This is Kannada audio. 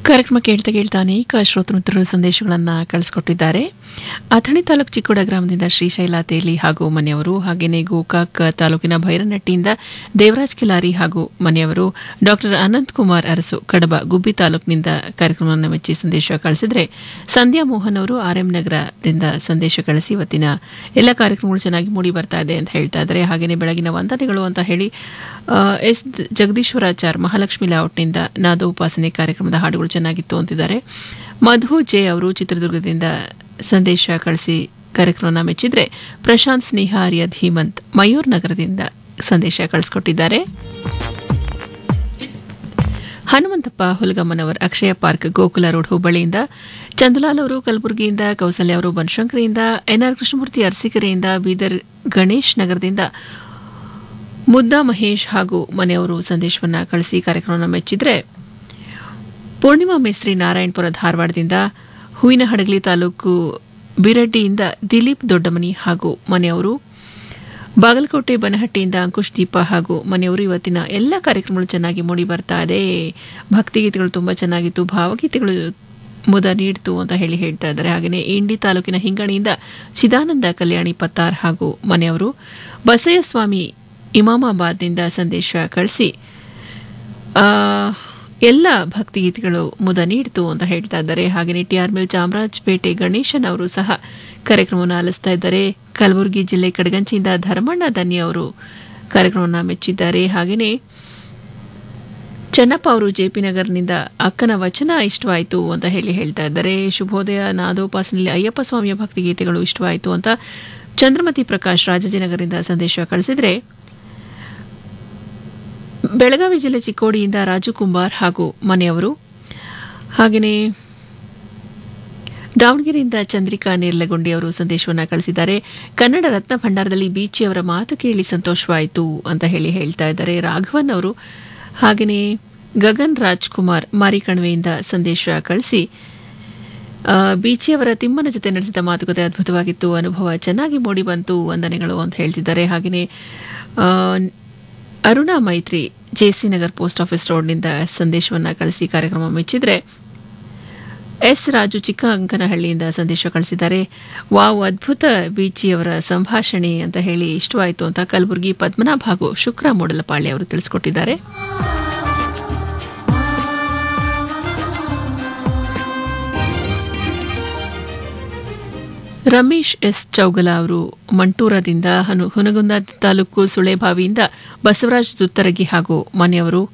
ಕಾರ್ಯಕ್ರಮ ಕೇಳ್ತಾ ಕೇಳ್ತಾ ಅನೇಕ ಶ್ರೋತೃಮಿತ್ರರು ಸಂದೇಶಗಳನ್ನು ಕಳಿಸ್ಕೊಟ್ಟಿದ್ದಾರೆ ಅಥಣಿ ತಾಲೂಕು ಚಿಕ್ಕೋಡ ಗ್ರಾಮದಿಂದ ಶ್ರೀಶೈಲ ತೇಲಿ ಹಾಗೂ ಮನೆಯವರು ಹಾಗೆಯೇ ಗೋಕಾಕ್ ತಾಲೂಕಿನ ಭೈರನಟ್ಟಿಯಿಂದ ದೇವರಾಜ್ ಕಿಲಾರಿ ಹಾಗೂ ಮನೆಯವರು ಡಾಕ್ಟರ್ ಅನಂತ್ ಕುಮಾರ್ ಅರಸು ಕಡಬ ಗುಬ್ಬಿ ತಾಲೂಕಿನಿಂದ ಕಾರ್ಯಕ್ರಮವನ್ನು ಮೆಚ್ಚಿ ಸಂದೇಶ ಕಳಿಸಿದ್ರೆ ಸಂಧ್ಯಾ ಮೋಹನ್ ಅವರು ಆರ್ ಎಂ ನಗರದಿಂದ ಸಂದೇಶ ಕಳಿಸಿ ಇವತ್ತಿನ ಎಲ್ಲ ಕಾರ್ಯಕ್ರಮಗಳು ಚೆನ್ನಾಗಿ ಮೂಡಿ ಬರ್ತಾ ಇದೆ ಅಂತ ಹೇಳ್ತಾ ಇದ್ದಾರೆ ಹಾಗೆಯೇ ಬೆಳಗಿನ ವಂದನೆಗಳು ಅಂತ ಹೇಳಿ ಆ, ಎಸ್ ಜಗದೀಶ್ವರಾಚಾರ್ ಮಹಾಲಕ್ಷ್ಮಿ ಲೇಔಟ್ನಿಂದ ನಾದ ಉಪಾಸನೆ ಕಾರ್ಯಕ್ರಮದ ಹಾಡುಗಳು ಚೆನ್ನಾಗಿತ್ತು ಅಂತಿದ್ದಾರೆ ಮಧು ಜೆ ಅವರು ಚಿತ್ರದುರ್ಗದಿಂದ ಸಂದೇಶ ಕಳಿಸಿ ಕಾರ್ಯಕ್ರಮನ ಮೆಚ್ಚಿದ್ರೆ ಪ್ರಶಾಂತ್ ಸ್ನೇಹ ಆರ್ಯದ್ ಹೇಮಂತ್ ಮಯೂರ್ ನಗರದಿಂದ ಸಂದೇಶ ಕಳಿಸ್ಕೊಟ್ಟಿದ್ದಾರೆ ಹನುಮಂತಪ್ಪ ಹುಲಗಮ್ಮನವರ್ ಅಕ್ಷಯ ಪಾರ್ಕ್ ಗೋಕುಲ ರೋಡ್ ಹುಬ್ಬಳ್ಳಿಯಿಂದ ಚಂದುಲಾಲ್ ಅವರು ಕಲಬುರಗಿಯಿಂದ ಕೌಸಲ್ಯ ಅವರು ಬನಶಂಕರಿಯಿಂದ ಎನ್ಆರ್ ಕೃಷ್ಣಮೂರ್ತಿ ಅರಸೀಕೆರೆಯಿಂದ ಬೀದರ್ ಗಣೇಶ್ ನಗರದಿಂದ ಮುದ್ದಾ ಮಹೇಶ್ ಹಾಗೂ ಮನೆಯವರು ಸಂದೇಶವನ್ನ ಕಳಿಸಿ ಕಾರ್ಯಕ್ರಮವನ್ನು ಮೆಚ್ಚಿದ್ರೆ ಪೂರ್ಣಿಮಾ ಮೇಸ್ತ್ರಿ ನಾರಾಯಣಪುರ ಧಾರವಾಡದಿಂದ ಹೂವಿನ ಹಡಗಲಿ ತಾಲೂಕು ಬಿರಡ್ಡಿಯಿಂದ ದಿಲೀಪ್ ದೊಡ್ಡಮನಿ ಹಾಗೂ ಮನೆಯವರು ಬಾಗಲಕೋಟೆ ಬನಹಟ್ಟಿಯಿಂದ ಅಂಕುಶ್ ದೀಪ ಹಾಗೂ ಮನೆಯವರು ಇವತ್ತಿನ ಎಲ್ಲ ಕಾರ್ಯಕ್ರಮಗಳು ಚೆನ್ನಾಗಿ ಮೂಡಿ ಬರ್ತಾ ಇದೆ ಭಕ್ತಿಗೀತೆಗಳು ತುಂಬ ಚೆನ್ನಾಗಿತ್ತು ಭಾವಗೀತೆಗಳು ಮುದ ನೀಡಿತು ಅಂತ ಹೇಳಿ ಹೇಳ್ತಾ ಇದ್ದಾರೆ ಹಾಗೆಯೇ ಇಂಡಿ ತಾಲೂಕಿನ ಹಿಂಗಣಿಯಿಂದ ಚಿದಾನಂದ ಕಲ್ಯಾಣಿ ಪತ್ತಾರ್ ಹಾಗೂ ಮನೆಯವರು ಬಸಯ್ಯ ಸ್ವಾಮಿ ಇಮಾಮಾಬಾದ್ನಿಂದ ಸಂದೇಶ ಕಳಿಸಿ ಆ, ಎಲ್ಲ ಭಕ್ತಿಗೀತೆಗಳು ಮುದ ನೀಡಿತು ಅಂತ ಹೇಳ್ತಾ ಇದ್ದಾರೆ ಹಾಗೆಯೇ T R mill Chamarajpet Ganesan ಅವರು ಸಹ ಕಾರ್ಯಕ್ರಮವನ್ನು ಆಲಿಸ್ತಾ ಇದ್ದಾರೆ ಕಲಬುರಗಿ ಜಿಲ್ಲೆ ಕಡಗಂಚಿಯಿಂದ ಧರ್ಮಣ್ಣ ದನ್ನಿ ಅವರು ಕಾರ್ಯಕ್ರಮವನ್ನು ಮೆಚ್ಚಿದ್ದಾರೆ ಹಾಗೆಯೇ ಚೆನ್ನಪ್ಪ ಅವರು ಜೆಪಿ ನಗರ್ನಿಂದ ಅಕ್ಕನ ವಚನ ಇಷ್ಟವಾಯಿತು ಅಂತ ಹೇಳಿ ಹೇಳ್ತಾ ಇದ್ದಾರೆ ಶುಭೋದಯ ನಾದೋಪಾಸನೆಯಲ್ಲಿ ಅಯ್ಯಪ್ಪ ಸ್ವಾಮಿಯ ಭಕ್ತಿಗೀತೆಗಳು ಇಷ್ಟವಾಯಿತು ಅಂತ ಚಂದ್ರಮತಿ ಪ್ರಕಾಶ್ ರಾಜಾಜಿನಗರದಿಂದ ಸಂದೇಶ ಕಳಿಸಿದ್ರೆ ಬೆಳಗಾವಿ ಜಿಲ್ಲೆ ಚಿಕ್ಕೋಡಿಯಿಂದ ರಾಜು ಕುಂಬಾರ್ ಹಾಗೂ ಮನೆಯವರು ಹಾಗೆಯೇ ದಾವಣಗೆರೆಯಿಂದ ಚಂದ್ರಿಕಾ ನೇರ್ಲಗುಂಡಿ ಅವರು ಸಂದೇಶವನ್ನು ಕಳಿಸಿದ್ದಾರೆ ಕನ್ನಡ ರತ್ನ ಭಂಡಾರದಲ್ಲಿ ಬೀಚಿ ಅವರ ಮಾತು ಕೇಳಿ ಸಂತೋಷವಾಯಿತು ಅಂತ ಹೇಳಿ ಹೇಳ್ತಾ ಇದ್ದಾರೆ ರಾಘವನ್ ಅವರು ಹಾಗೆಯೇ ಗಗನ್ ರಾಜ್ಕುಮಾರ್ ಮಾರಿಕಣಿವೆಯಿಂದ ಸಂದೇಶ ಕಳಿಸಿ ಆ, ಬೀಚಿ ಅವರ ತಿಮ್ಮನ ಜೊತೆ ನಡೆಸಿದ ಮಾತುಕತೆ ಅದ್ಭುತವಾಗಿತ್ತು ಅನುಭವ ಚೆನ್ನಾಗಿ ಮೂಡಿ ಬಂತು ವಂದನೆಗಳು ಅಂತ ಹೇಳ್ತಿದ್ದಾರೆ ಹಾಗೆಯೇ ಆ, Aruna Maitri JC Nagar post office ರೋಡ್ನಿಂದ ಸಂದೇಶವನ್ನು ಕಳಿಸಿ ಕಾರ್ಯಕ್ರಮ ಮೆಚ್ಚಿದ್ರೆ ಎಸ್ ರಾಜು ಚಿಕ್ಕ ಅಂಕನಹಳ್ಳಿಯಿಂದ ಸಂದೇಶ ಕಳಿಸಿದ್ದಾರೆ ವಾವ್ ಅದ್ಭುತ ಬೀಚಿಯವರ ಸಂಭಾಷಣೆ ಅಂತ ಹೇಳಿ ಇಷ್ಟವಾಯಿತು ಅಂತ ಕಲಬುರಗಿ ಪದ್ಮನಾಭ ಹಾಗೂ ಶುಕ್ರ ಮೂಡಲಪಾಳ್ಯ ಅವರು ತಿಳಿಸ್ಕೊಟ್ಟಿದ್ದಾರೆ ರಮೇಶ್ ಎಸ್ ಚೌಗಲ ಅವರು ಮಂಟೂರದಿಂದ ಹನು ಹುನಗುಂದ ತಾಲೂಕು ಸುಳೆಬಾವಿಯಿಂದ ಬಸವರಾಜ್ ದುತ್ತರಗಿ ಹಾಗೂ ಮನೆಯವರು